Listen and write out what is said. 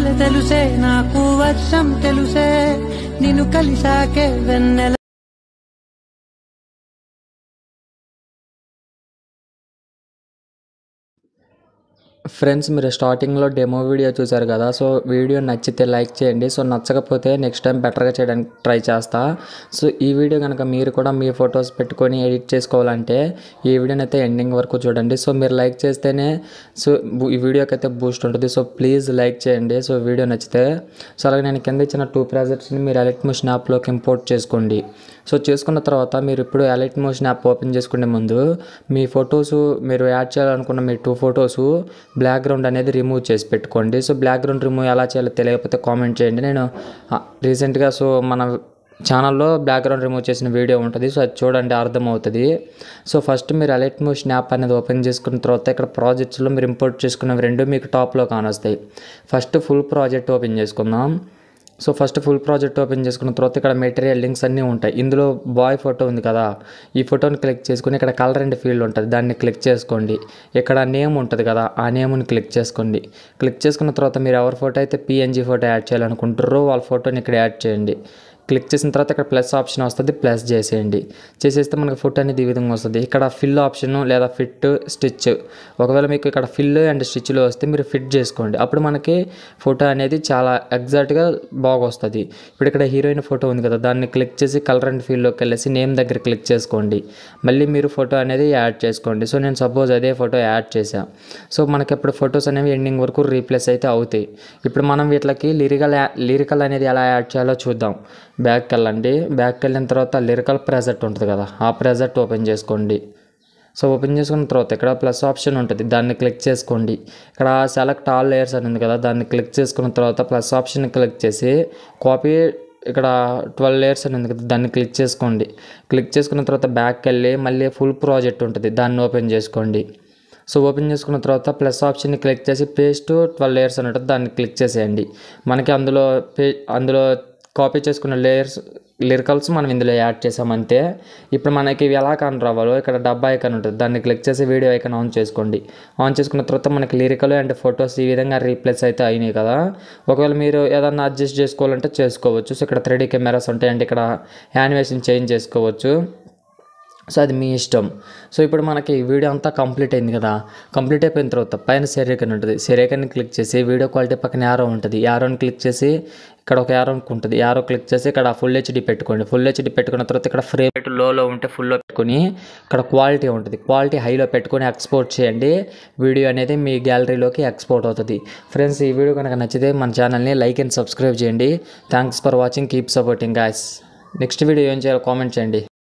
నెల తెలుసే నాకు వర్షం తెలుసే నిన్ను కలిసాకే వెన్నెల ఫ్రెండ్స్ మీరు స్టార్టింగ్లో డెమో వీడియో చూసారు కదా సో వీడియో నచ్చితే లైక్ చేయండి సో నచ్చకపోతే నెక్స్ట్ టైం బెటర్గా చేయడానికి ట్రై చేస్తా సో ఈ వీడియో కనుక మీరు కూడా మీ ఫొటోస్ పెట్టుకొని ఎడిట్ చేసుకోవాలంటే ఈ వీడియోని అయితే ఎండింగ్ వరకు చూడండి సో మీరు లైక్ చేస్తేనే సో బు- ఈ వీడియోకి అయితే బూస్ట్ ఉంటుంది సో ప్లీజ్ లైక్ చేయండి సో వీడియో నచ్చితే సో అలాగే నేను కింద ఇచ్చిన టూ ప్రాజెక్ట్స్ని మీరు ఎలక్ట్ మోషన్ యాప్లోకి ఇంపోర్ట్ చేసుకోండి సో చేసుకున్న తర్వాత మీరు ఇప్పుడు ఎలక్ట్ మోషన్ యాప్ ఓపెన్ చేసుకునే ముందు మీ ఫొటోస్ మీరు యాడ్ చేయాలనుకున్న మీ టూ ఫొటోస్ బ్యాక్గ్రౌండ్ అనేది రిమూవ్ చేసి పెట్టుకోండి సో బ్యాక్గ్రౌండ్ రిమూవ్ ఎలా చేయాలో తెలియకపోతే కామెంట్ చేయండి నేను రీసెంట్గా సో మన ఛానల్లో బ్యాక్గ్రౌండ్ రిమూవ్ చేసిన వీడియో ఉంటుంది సో అది చూడండి అర్థమవుతుంది సో ఫస్ట్ మీరు అలర్ట్ మోషన్ యాప్ అనేది ఓపెన్ చేసుకున్న తర్వాత ఇక్కడ ప్రాజెక్ట్స్లో మీరు ఇంపోర్ట్ చేసుకున్నవి రెండు మీకు టాప్లో కానొస్తాయి ఫస్ట్ ఫుల్ ప్రాజెక్ట్ ఓపెన్ చేసుకుందాం so first full project open చేసుకున్న తర్వాత ఇక్కడ మెటీరియల్ లింక్స్ అన్నీ ఉంటాయి ఇందులో బాయ్ ఫోటో ఉంది కదా ఈ ఫోటోని క్లిక్ చేసుకుని ఇక్కడ కలర్ అండ్ ఫీల్డ్ ఉంటుంది దాన్ని క్లిక్ చేసుకోండి ఇక్కడ నేమ్ ఉంటుంది కదా ఆ నేమ్ని క్లిక్ చేసుకోండి క్లిక్ చేసుకున్న తర్వాత మీరు ఎవరి ఫోటో అయితే పిఎన్జీ ఫోటో యాడ్ చేయాలనుకుంటారో వాళ్ళ ఫోటోని ఇక్కడ యాడ్ చేయండి క్లిక్ చేసిన తర్వాత ఇక్కడ ప్లస్ ఆప్షన్ వస్తుంది ప్లస్ చేసేయండి చేసేస్తే మనకి ఫుట్ అనేది ఈ విధంగా వస్తుంది ఇక్కడ ఫిల్ ఆప్షన్ లేదా ఫిట్ స్టిచ్ ఒకవేళ మీకు ఇక్కడ ఫిల్ అండ్ స్టిచ్లో వస్తే మీరు ఫిట్ చేసుకోండి అప్పుడు మనకి ఫోటో అనేది చాలా ఎగ్జాక్ట్గా బాగా వస్తుంది ఇప్పుడు ఇక్కడ హీరోయిన్ ఫోటో ఉంది కదా దాన్ని క్లిక్ చేసి కలర్ అండ్ ఫీల్డ్లోకి వెళ్ళేసి నేమ్ దగ్గర క్లిక్ చేసుకోండి మళ్ళీ మీరు ఫోటో అనేది యాడ్ చేసుకోండి సో నేను సపోజ్ అదే ఫోటో యాడ్ చేశాను సో మనకి ఇప్పుడు ఫొటోస్ అనేవి ఎండింగ్ వరకు రీప్లేస్ అయితే అవుతాయి ఇప్పుడు మనం వీటికి లిరికల్ లిరికల్ అనేది ఎలా యాడ్ చేయాలో చూద్దాం బ్యాక్కి వెళ్ళండి బ్యాక్కి వెళ్ళిన తర్వాత లిరికల్ ప్రెజెంట్ ఉంటుంది కదా ఆ ప్రెజెంట్ ఓపెన్ చేసుకోండి సో ఓపెన్ చేసుకున్న తర్వాత ఇక్కడ ప్లస్ ఆప్షన్ ఉంటుంది దాన్ని క్లిక్ చేసుకోండి ఇక్కడ సెలెక్ట్ ఆల్ లేయర్స్ అని ఉంది కదా దాన్ని క్లిక్ చేసుకున్న తర్వాత ప్లస్ ఆప్షన్ క్లిక్ చేసి కాపీ ఇక్కడ ట్వెల్వ్ లేయర్స్ అని ఉంది కదా దాన్ని క్లిక్ చేసుకోండి క్లిక్ చేసుకున్న తర్వాత బ్యాక్కి వెళ్ళి మళ్ళీ ఫుల్ ప్రాజెక్ట్ ఉంటుంది దాన్ని ఓపెన్ చేసుకోండి సో ఓపెన్ చేసుకున్న తర్వాత ప్లస్ ఆప్షన్ని క్లిక్ చేసి పేస్ట్ ట్వెల్వ్ లేయర్స్ అని ఉంటుంది దాన్ని క్లిక్ చేసేయండి మనకి అందులో పే అందులో కాపీ చేసుకున్న లేయర్స్ లిరికల్స్ మనం ఇందులో యాడ్ చేసామంతే ఇప్పుడు మనకి ఇవి ఎలా కాన్ రావాలో ఇక్కడ డబ్బా ఐకాన్ ఉంటుంది దాన్ని క్లిక్ చేసి వీడియో ఐకాన్ ఆన్ చేసుకోండి ఆన్ చేసుకున్న తర్వాత మనకి లిరికల్ అండ్ ఫొటోస్ ఈ విధంగా రీప్లేస్ అయితే అయినాయి కదా ఒకవేళ మీరు ఏదన్నా అడ్జస్ట్ చేసుకోవాలంటే చేసుకోవచ్చు సో ఇక్కడ త్రీ కెమెరాస్ ఉంటాయి అంటే ఇక్కడ యానిమేషన్ చేంజ్ చేసుకోవచ్చు సో అది మీ ఇష్టం సో ఇప్పుడు మనకి వీడియో అంతా కంప్లీట్ అయింది కదా కంప్లీట్ అయిపోయిన తర్వాత పైన సెరేకన్ ఉంటుంది సెరేకన్ క్లిక్ చేసి వీడియో క్వాలిటీ పక్కన యారో ఉంటుంది యారోని క్లిక్ చేసి ఇక్కడ ఒక యారో ఉంటుంది యారో క్లిక్ చేసి ఇక్కడ ఫుల్ హెచ్డి పెట్టుకోండి ఫుల్ హెచ్డి పెట్టుకున్న తర్వాత ఇక్కడ ఫ్రేమ్ రేట్ లోలో ఉంటే ఫుల్లో పెట్టుకొని ఇక్కడ క్వాలిటీ ఉంటుంది క్వాలిటీ హైలో పెట్టుకొని ఎక్స్పోర్ట్ చేయండి వీడియో అనేది మీ గ్యాలరీలోకి ఎక్స్పోర్ట్ అవుతుంది ఫ్రెండ్స్ ఈ వీడియో కనుక నచ్చితే మన ఛానల్ని లైక్ అండ్ సబ్స్క్రైబ్ చేయండి thanks for watching keep supporting guys next video ఏం చేయాలో కామెంట్ చేయండి